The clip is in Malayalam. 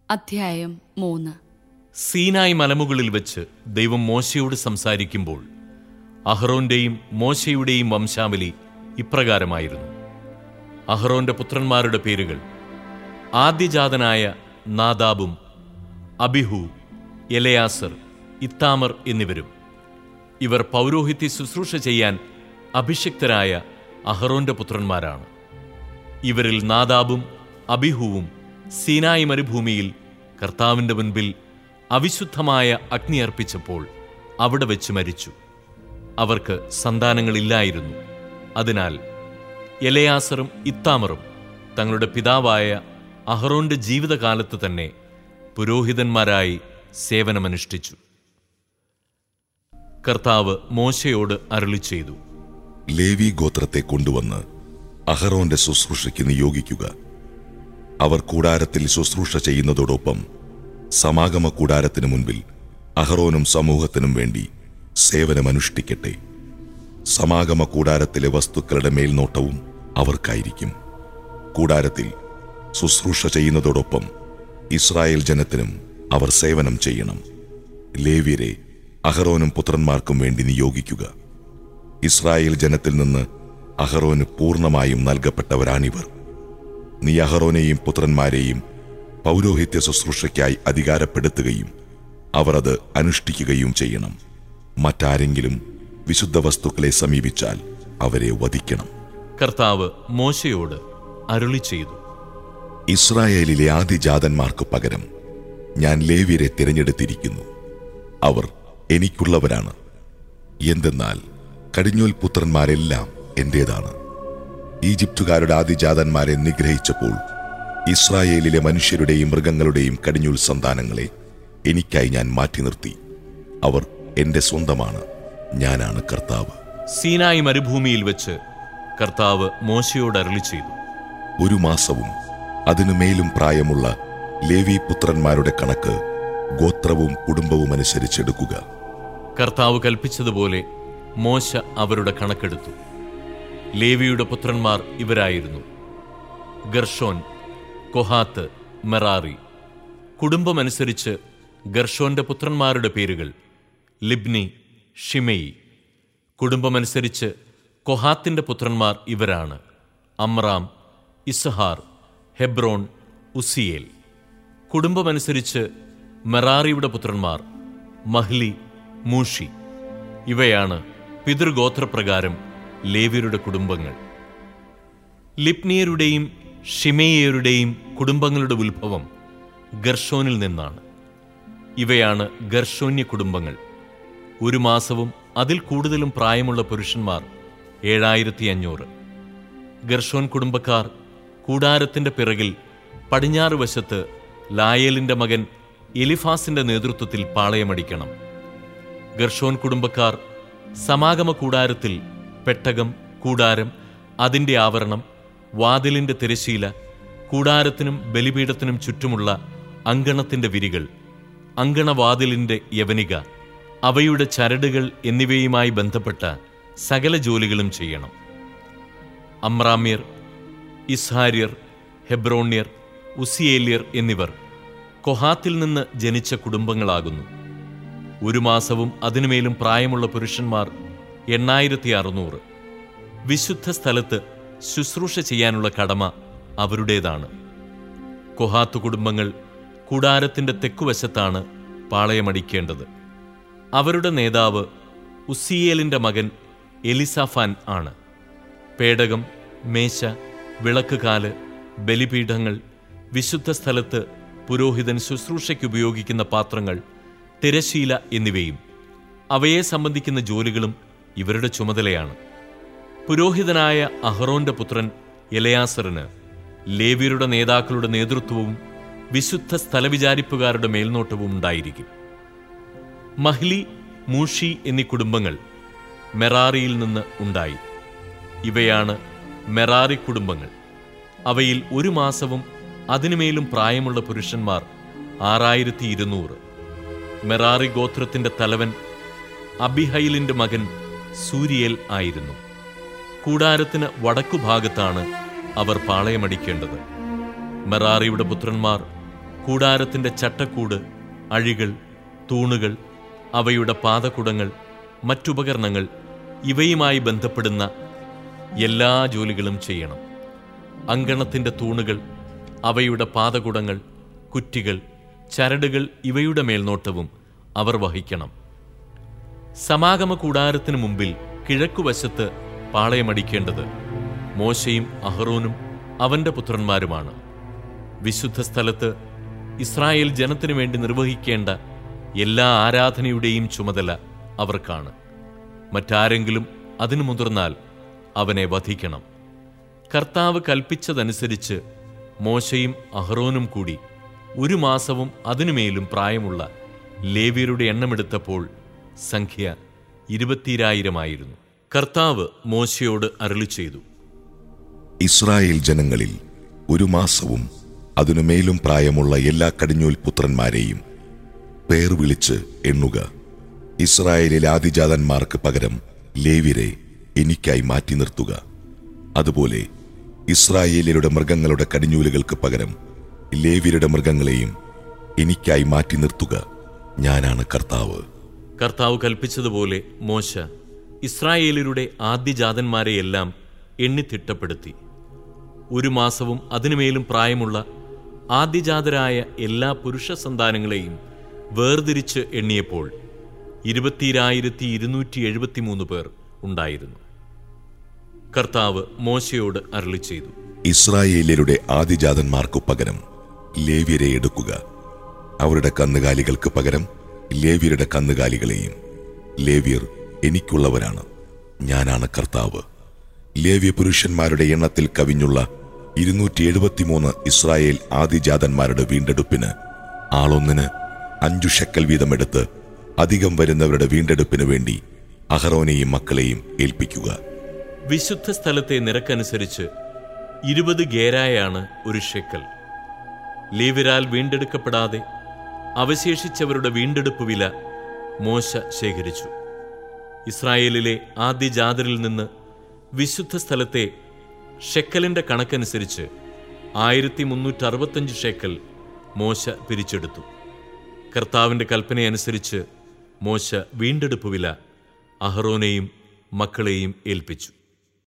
അധ്യായം മൂന്ന് സീനായ് മലമുകളിൽ വെച്ച് ദൈവം മോശയോട് സംസാരിക്കുമ്പോൾ അഹ്റോന്റെയും മോശയുടെയും വംശാവലി ഇപ്രകാരമായിരുന്നു അഹ്റോന്റെ പുത്രന്മാരുടെ പേരുകൾ ആദ്യജാതനായ നാദാബും അബിഹു എലയാസർ ഇത്താമർ എന്നിവരും ഇവർ പൗരോഹിത്യ ശുശ്രൂഷ ചെയ്യാൻ അഭിഷിക്തരായ അഹ്റോന്റെ പുത്രന്മാരാണ് ഇവരിൽ നാദാബും അബിഹുവും സീനായി മരുഭൂമിയിൽ കർത്താവിന്റെ മുൻപിൽ അവിശുദ്ധമായ അഗ്നി അർപ്പിച്ചപ്പോൾ അവിടെ വെച്ച് മരിച്ചു അവർക്ക് സന്താനങ്ങളില്ലായിരുന്നു അതിനാൽ എലയാസറും ഇത്താമറും തങ്ങളുടെ പിതാവായ അഹ്റോന്റെ ജീവിതകാലത്ത് തന്നെ പുരോഹിതന്മാരായി സേവനമനുഷ്ഠിച്ചു കർത്താവ് മോശയോട് അരുളി ചെയ്തു ലേവി ഗോത്രത്തെ കൊണ്ടുവന്ന് അഹറോന്റെ ശുശ്രൂഷയ്ക്ക് നിയോഗിക്കുക അവർ കൂടാരത്തിൽ ശുശ്രൂഷ ചെയ്യുന്നതോടൊപ്പം സമാഗമ കൂടാരത്തിനു മുൻപിൽ അഹറോനും സമൂഹത്തിനും വേണ്ടി സേവനമനുഷ്ഠിക്കട്ടെ സമാഗമ കൂടാരത്തിലെ വസ്തുക്കളുടെ മേൽനോട്ടവും അവർക്കായിരിക്കും കൂടാരത്തിൽ ശുശ്രൂഷ ചെയ്യുന്നതോടൊപ്പം ഇസ്രായേൽ ജനത്തിനും അവർ സേവനം ചെയ്യണം ലേവ്യരെ അഹറോനും പുത്രന്മാർക്കും വേണ്ടി നിയോഗിക്കുക ഇസ്രായേൽ ജനത്തിൽ നിന്ന് അഹറോന് പൂർണ്ണമായും നൽകപ്പെട്ടവരാണിവർ നീ അഹറോനെയും പുത്രന്മാരെയും പൗരോഹിത്യ ശുശ്രൂഷയ്ക്കായി അധികാരപ്പെടുത്തുകയും അവർ അത് അനുഷ്ഠിക്കുകയും ചെയ്യണം മറ്റാരെങ്കിലും വിശുദ്ധ വസ്തുക്കളെ സമീപിച്ചാൽ അവരെ വധിക്കണം കർത്താവ് മോശയോട് അരുളി ചെയ്തു ഇസ്രായേലിലെ ആദിജാതന്മാർക്ക് പകരം ഞാൻ ലേവ്യരെ തിരഞ്ഞെടുത്തിരിക്കുന്നു അവർ എനിക്കുള്ളവരാണ് എന്തെന്നാൽ കടിഞ്ഞൂൽ പുത്രന്മാരെല്ലാം എന്റേതാണ് ഈജിപ്തുകാരുടെ ആദിജാതന്മാരെ നിഗ്രഹിച്ചപ്പോൾ ഇസ്രായേലിലെ മനുഷ്യരുടെയും മൃഗങ്ങളുടെയും കടിഞ്ഞൂൽ സന്താനങ്ങളെ എനിക്കായി ഞാൻ മാറ്റി നിർത്തി അവർ എന്റെ സ്വന്തമാണ് ഞാനാണ് കർത്താവ് സീനായി മരുഭൂമിയിൽ വെച്ച് കർത്താവ് മോശയോട് അരുളി ചെയ്തു ഒരു മാസവും അതിനു മേലും പ്രായമുള്ള ലേവി പുത്രന്മാരുടെ കണക്ക് ഗോത്രവും കുടുംബവും അനുസരിച്ചെടുക്കുക കർത്താവ് കൽപ്പിച്ചതുപോലെ മോശ അവരുടെ കണക്കെടുത്തു ലേവിയുടെ പുത്രന്മാർ ഇവരായിരുന്നു ഗർഷോൻ കൊഹാത്ത് മെറാറി കുടുംബമനുസരിച്ച് ഗർഷോന്റെ പുത്രന്മാരുടെ പേരുകൾ ലിബ്നി ഷിമെയി കുടുംബമനുസരിച്ച് കൊഹാത്തിന്റെ പുത്രന്മാർ ഇവരാണ് അമ്രാം ഇസഹാർ ഹെബ്രോൺ ഉസിയേൽ കുടുംബമനുസരിച്ച് മെറാറിയുടെ പുത്രന്മാർ മഹ്ലി മൂഷി ഇവയാണ് പിതൃഗോത്രപ്രകാരം ലേവ്യരുടെ കുടുംബങ്ങൾ ലിപ്നിയരുടെയും ഷിമേയരുടെയും കുടുംബങ്ങളുടെ ഉത്ഭവം ഗർഷോനിൽ നിന്നാണ് ഇവയാണ് ഗർഷോന്യ കുടുംബങ്ങൾ ഒരു മാസവും അതിൽ കൂടുതലും പ്രായമുള്ള പുരുഷന്മാർ ഏഴായിരത്തി അഞ്ഞൂറ് ഗർഷോൻ കുടുംബക്കാർ കൂടാരത്തിന്റെ പിറകിൽ പടിഞ്ഞാറ് വശത്ത് ലായേലിന്റെ മകൻ എലിഫാസിന്റെ നേതൃത്വത്തിൽ പാളയമടിക്കണം ഗർഷോൻ കുടുംബക്കാർ സമാഗമ കൂടാരത്തിൽ പെട്ടകം കൂടാരം അതിന്റെ ആവരണം വാതിലിന്റെ തിരശീല കൂടാരത്തിനും ബലിപീഠത്തിനും ചുറ്റുമുള്ള അങ്കണത്തിന്റെ വിരികൾ അങ്കണവാതിലിന്റെ യവനിക അവയുടെ ചരടുകൾ എന്നിവയുമായി ബന്ധപ്പെട്ട സകല ജോലികളും ചെയ്യണം അമ്രാമ്യർ ഇസ്ഹാര്യർ ഹെബ്രോണ്യർ ഉസിയേല്യർ എന്നിവർ കൊഹാത്തിൽ നിന്ന് ജനിച്ച കുടുംബങ്ങളാകുന്നു ഒരു മാസവും അതിനുമേലും പ്രായമുള്ള പുരുഷന്മാർ എണ്ണായിരത്തി അറുന്നൂറ് വിശുദ്ധ സ്ഥലത്ത് ശുശ്രൂഷ ചെയ്യാനുള്ള കടമ അവരുടേതാണ് കൊഹാത്തു കുടുംബങ്ങൾ കൂടാരത്തിന്റെ തെക്കുവശത്താണ് പാളയമടിക്കേണ്ടത് അവരുടെ നേതാവ് ഉസിയേലിന്റെ മകൻ എലിസാഫാൻ ആണ് പേടകം മേശ വിളക്കുകാല് ബലിപീഠങ്ങൾ വിശുദ്ധ സ്ഥലത്ത് പുരോഹിതൻ ശുശ്രൂഷയ്ക്ക് ഉപയോഗിക്കുന്ന പാത്രങ്ങൾ തിരശീല എന്നിവയും അവയെ സംബന്ധിക്കുന്ന ജോലികളും ഇവരുടെ ചുമതലയാണ് പുരോഹിതനായ അഹ്റോന്റെ പുത്രൻ എലയാസറിന് ലേവ്യരുടെ നേതാക്കളുടെ നേതൃത്വവും വിശുദ്ധ സ്ഥലവിചാരിപ്പുകാരുടെ മേൽനോട്ടവും ഉണ്ടായിരിക്കും മഹ്ലി മൂഷി എന്നീ കുടുംബങ്ങൾ മെറാറിയിൽ നിന്ന് ഉണ്ടായി ഇവയാണ് മെറാറി കുടുംബങ്ങൾ അവയിൽ ഒരു മാസവും അതിനുമേലും പ്രായമുള്ള പുരുഷന്മാർ ആറായിരത്തി ഇരുന്നൂറ് മെറാറി ഗോത്രത്തിന്റെ തലവൻ അബിഹൈലിന്റെ മകൻ സൂരിയേൽ ആയിരുന്നു കൂടാരത്തിന് വടക്കുഭാഗത്താണ് അവർ പാളയമടിക്കേണ്ടത് മെറാറിയുടെ പുത്രന്മാർ കൂടാരത്തിന്റെ ചട്ടക്കൂട് അഴികൾ തൂണുകൾ അവയുടെ പാദകുടങ്ങൾ മറ്റുപകരണങ്ങൾ ഇവയുമായി ബന്ധപ്പെടുന്ന എല്ലാ ജോലികളും ചെയ്യണം അങ്കണത്തിന്റെ തൂണുകൾ അവയുടെ പാദകുടങ്ങൾ കുറ്റികൾ ചരടുകൾ ഇവയുടെ മേൽനോട്ടവും അവർ വഹിക്കണം സമാഗമ കൂടാരത്തിനു മുമ്പിൽ കിഴക്കുവശത്ത് പാളയമടിക്കേണ്ടത് മോശയും അഹ്റോനും അവന്റെ പുത്രന്മാരുമാണ് വിശുദ്ധ സ്ഥലത്ത് ഇസ്രായേൽ ജനത്തിനു വേണ്ടി നിർവഹിക്കേണ്ട എല്ലാ ആരാധനയുടെയും ചുമതല അവർക്കാണ് മറ്റാരെങ്കിലും അതിനു മുതിർന്നാൽ അവനെ വധിക്കണം കർത്താവ് കൽപ്പിച്ചതനുസരിച്ച് മോശയും അഹ്റോനും കൂടി ഒരു മാസവും അതിനുമേലും പ്രായമുള്ള ലേവ്യരുടെ എണ്ണമെടുത്തപ്പോൾ സംഖ്യ ഇരുപത്തിരായിരമായിരുന്നു കർത്താവ് മോശയോട് അരുളി ചെയ്തു ഇസ്രായേൽ ജനങ്ങളിൽ ഒരു മാസവും അതിനു മേലും പ്രായമുള്ള എല്ലാ കടിഞ്ഞൂൽ പുത്രന്മാരെയും പേർ വിളിച്ച് എണ്ണുക ഇസ്രായേലിലെ ആദിജാതന്മാർക്ക് പകരം ലേവിരെ എനിക്കായി മാറ്റി നിർത്തുക അതുപോലെ ഇസ്രായേലിയുടെ മൃഗങ്ങളുടെ കടിഞ്ഞൂലുകൾക്ക് പകരം ലേവിയുടെ മൃഗങ്ങളെയും എനിക്കായി മാറ്റി നിർത്തുക ഞാനാണ് കർത്താവ് കർത്താവ് കൽപ്പിച്ചതുപോലെ മോശ ഇസ്രായേലരുടെ ആദ്യജാതന്മാരെയെല്ലാം എണ്ണിത്തിട്ടപ്പെടുത്തി ഒരു മാസവും അതിനുമേലും പ്രായമുള്ള ആദ്യജാതരായ എല്ലാ പുരുഷ സന്താനങ്ങളെയും വേർതിരിച്ച് എണ്ണിയപ്പോൾ ഇരുപത്തിരായിരത്തി ഇരുന്നൂറ്റി എഴുപത്തിമൂന്ന് പേർ ഉണ്ടായിരുന്നു കർത്താവ് മോശയോട് അരുളി ചെയ്തു ഇസ്രായേല്യരുടെ ആദിജാതന്മാർക്കു പകരം ലേവ്യരെ എടുക്കുക അവരുടെ കന്നുകാലികൾക്ക് പകരം ലേവ്യരുടെ കന്നുകാലികളെയും ലേവ്യർ എനിക്കുള്ളവരാണ് ഞാനാണ് കർത്താവ് ലേവ്യ പുരുഷന്മാരുടെ എണ്ണത്തിൽ കവിഞ്ഞുള്ള ഇരുന്നൂറ്റി എഴുപത്തിമൂന്ന് ഇസ്രായേൽ ആദിജാതന്മാരുടെ വീണ്ടെടുപ്പിന് ആളൊന്നിന് അഞ്ചു ഷെക്കൽ വീതമെടുത്ത് അധികം വരുന്നവരുടെ വീണ്ടെടുപ്പിന് വേണ്ടി അഹറോനെയും മക്കളെയും ഏൽപ്പിക്കുക വിശുദ്ധ സ്ഥലത്തെ നിരക്കനുസരിച്ച് ഇരുപത് ഗേരായാണ് ഒരു ഷെക്കൽ ലേവിരാൽ വീണ്ടെടുക്കപ്പെടാതെ അവശേഷിച്ചവരുടെ വീണ്ടെടുപ്പ് വില മോശ ശേഖരിച്ചു ഇസ്രായേലിലെ ആദ്യജാതരിൽ നിന്ന് വിശുദ്ധ സ്ഥലത്തെ ഷെക്കലിന്റെ കണക്കനുസരിച്ച് ആയിരത്തി മുന്നൂറ്റി അറുപത്തഞ്ച് ഷെക്കൽ മോശ പിരിച്ചെടുത്തു കർത്താവിന്റെ കൽപ്പനയനുസരിച്ച് മോശ വീണ്ടെടുപ്പ് വില അഹറോനെയും മക്കളെയും ഏൽപ്പിച്ചു